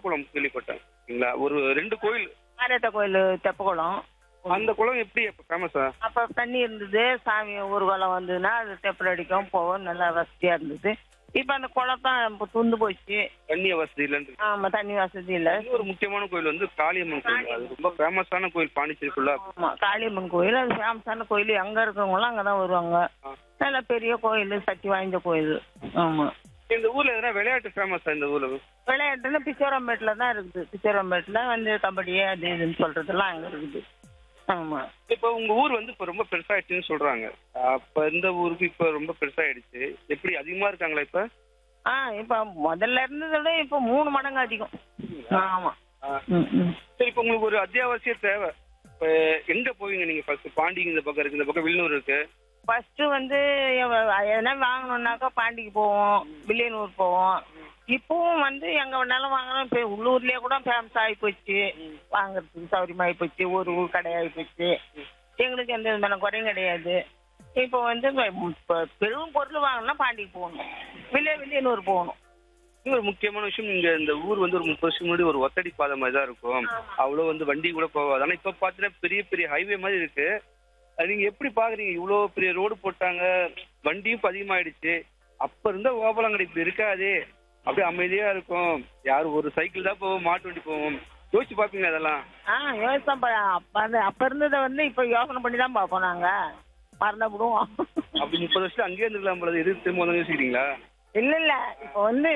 தெப்பக்குளம் கேள்விப்பட்டேன் சரிங்களா ஒரு ரெண்டு கோயில் மாரியத்த கோயில் தெப்பக்குளம் அந்த குளம் எப்படி ஃபேமஸா அப்போ தண்ணி இருந்தது சாமி ஊர்வலம் வந்ததுன்னா அது தெப்பல் அடிக்கும் போகும் நல்லா வசதியாக இருந்தது இப்போ அந்த குளம் தான் இப்போ துண்டு போச்சு தண்ணி வசதி இல்லைன்னு ஆமாம் தண்ணி வசதி இல்லை இன்னொரு முக்கியமான கோயில் வந்து காளியம்மன் கோயில் அது ரொம்ப ஃபேமஸான கோயில் பாண்டிச்சேரிக்குள்ள ஆமாம் காளியம்மன் கோயில் அது ஃபேமஸான கோயில் எங்கே இருக்கிறவங்களாம் அங்கே தான் வருவாங்க நல்ல பெரிய கோயில் சக்தி வாய்ந்த கோயில் ஆமாம் இந்த ஊர்ல எதனா விளையாட்டு ஃபேமஸா இந்த ஊர்ல விளையாட்டுன்னு பிச்சோரம்பேட்டில் தான் இருக்குது பிச்சோரம்பேட்டில் வந்து கபடி அது இதுன்னு சொல்கிறதெல்லாம் அங்கே இருக்குது ஆமாம் இப்போ உங்க ஊர் வந்து இப்ப ரொம்ப பெருசாயிடுச்சுன்னு சொல்றாங்க அப்ப இந்த ஊருக்கு இப்ப ரொம்ப பெருசாயிடுச்சு எப்படி அதிகமா இருக்காங்களா இப்ப ஆ இப்போ முதல்ல இருந்ததை விட இப்போ மூணு மடங்கு அதிகம் ஆமாம் ம் ம் சரி இப்போ உங்களுக்கு ஒரு அத்தியாவசிய தேவை இப்ப எங்க போவீங்க நீங்க ஃபர்ஸ்ட் பாண்டி இந்த பக்கம் இருக்கு இந்த பக்கம் வில்லுநூர் இருக்கு ஃபர்ஸ்ட் வந்து எவ- எதனா வாங்கணும்னாக்கா பாண்டிக்கு போவோம் வில்லியனூர் போவோம் இப்பவும் வந்து எங்க வேணாலும் வாங்கணும் இப்போ உள்ளூர்லயே கூட ஃபேமஸ் ஆகி போச்சு வாங்குறதுக்கு சௌரியமாகி போச்சு ஒரு ஊர் கடையாகி போச்சு எங்களுக்கு எந்த விதமான குறையும் கிடையாது இப்போ வந்து இப்போ பெரும் பொருள் வாங்கணும்னா பாண்டிக்கு போகணும் வில்லிய வில்லியனூர் போகணும் இன்னொரு முக்கியமான விஷயம் இங்க இந்த ஊர் வந்து ஒரு முப்பது வருஷம் முன்னாடி ஒரு ஒத்தடி பாதை மாதிரி தான் இருக்கும் அவ்வளவு வந்து வண்டி கூட போகாது ஆனா இப்ப பாத்தீங்கன்னா பெரிய பெரிய ஹைவே மாதிரி இருக்கு அது நீங்க எப்படி பாக்குறீங்க இவ்வளவு பெரிய ரோடு போட்டாங்க வண்டியும் இப்ப அதிகமாயிடுச்சு அப்ப இருந்த ஓபலங்கடை இப்படி இருக்காதே அப்படியே அமைதியா இருக்கும் யாரும் ஒரு சைக்கிள் தான் போவோம் மாட்டு வண்டி போவோம் யோசிச்சு பாப்பீங்க அதெல்லாம் ஆ யோசனை ப- அப்ப அந்த அப்ப இருந்ததை வந்து இப்போ யோசனை பண்ணி தான் பார்ப்போம் நாங்க மறந்த விடுவோம் அப்படி முப்பது வருஷம் அங்கேயே இருந்துக்கலாம் போல எது திரும்ப வந்து யோசிக்கிறீங்களா இல்ல இல்ல இப்போ வந்து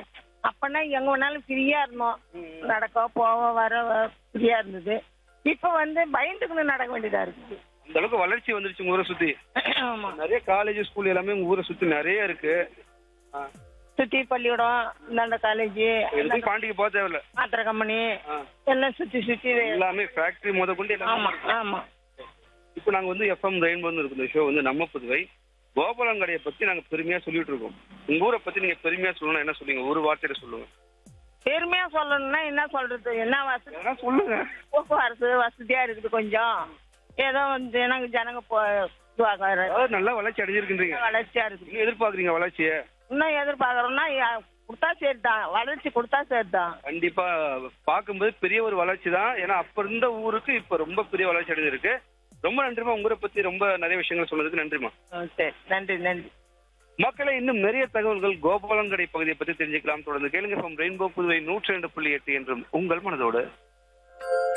அப்பனா எங்க வேணாலும் ஃப்ரீயா இருந்தோம் நடக்க போக வர ஃப்ரீயா இருந்தது இப்போ வந்து பயந்துக்கணும் நடக்க வேண்டியதா இருக்குது அந்த அளவுக்கு வளர்ச்சி வந்துருச்சு உங்க ஊரை சுத்தி ஆமா நிறைய காலேஜ் ஸ்கூல் எல்லாமே உங்க ஊரை சுத்தி நிறைய இருக்கு ஆ. சுத்தி பள்ளிக்கூடம் இந்தாண்ட காலேஜ் எதுவும் பாண்டிக்கு போக தேவையில்ல மாத்திரை கம்பெனி ஆ. எல்லாம் சுத்தி சுத்தி எல்லாமே ஃபேக்டரி முத கொண்டு ஆமா எல்லாமே ஆமா இப்போ நாங்க வந்து எஃப்எம் ரெயின்போ இருக்கு இந்த ஷோ வந்து நம்ம புதுவை கோபாலங்கடையை பத்தி நாங்க பெருமையா சொல்லிட்டு இருக்கோம் உங்க ஊரை பத்தி நீங்க பெருமையா சொல்லணும் என்ன சொல்லுங்க ஒரு வார்த்தையில சொல்லுங்க பெருமையா சொல்லணும்னா என்ன சொல்றது என்ன வசதி எதனா சொல்லுங்க போக்குவரத்து வசதியா இருக்குது கொஞ்சம் ஏதோ வந்து எனக்கு ஜனங்க போ இதுவாக அதாவது நல்லா வளர்ச்சி அடைஞ்சிருக்கின்றீங்க வளர்ச்சியா இருக்குது நீங்க எதிர்பார்க்குறீங்க வளர்ச்சியை இன்னும் எதிர்பார்க்கறோம்னா யா- கொடுத்தா சரி தான் வளர்ச்சி கொடுத்தா சரி தான் கண்டிப்பா பார்க்கும்போது பெரிய ஒரு வளர்ச்சி தான் ஏன்னா அப்ப இருந்த ஊருக்கு இப்ப ரொம்ப பெரிய வளர்ச்சி அடைஞ்சிருக்கு ரொம்ப நன்றிமா உங்களை பத்தி ரொம்ப நிறைய விஷயங்கள் சொன்னதுக்கு நன்றிமா சரி நன்றி நன்றி மக்களை இன்னும் நிறைய தகவல்கள் கோபாலங்கடை பகுதியை பத்தி தெரிஞ்சுக்கலாம் தொடர்ந்து கேளுங்க ரெயின்போ புதுவை நூற்றி ரெண்டு புள்ளி எட்டு என்றும் உங்கள் மனதோடு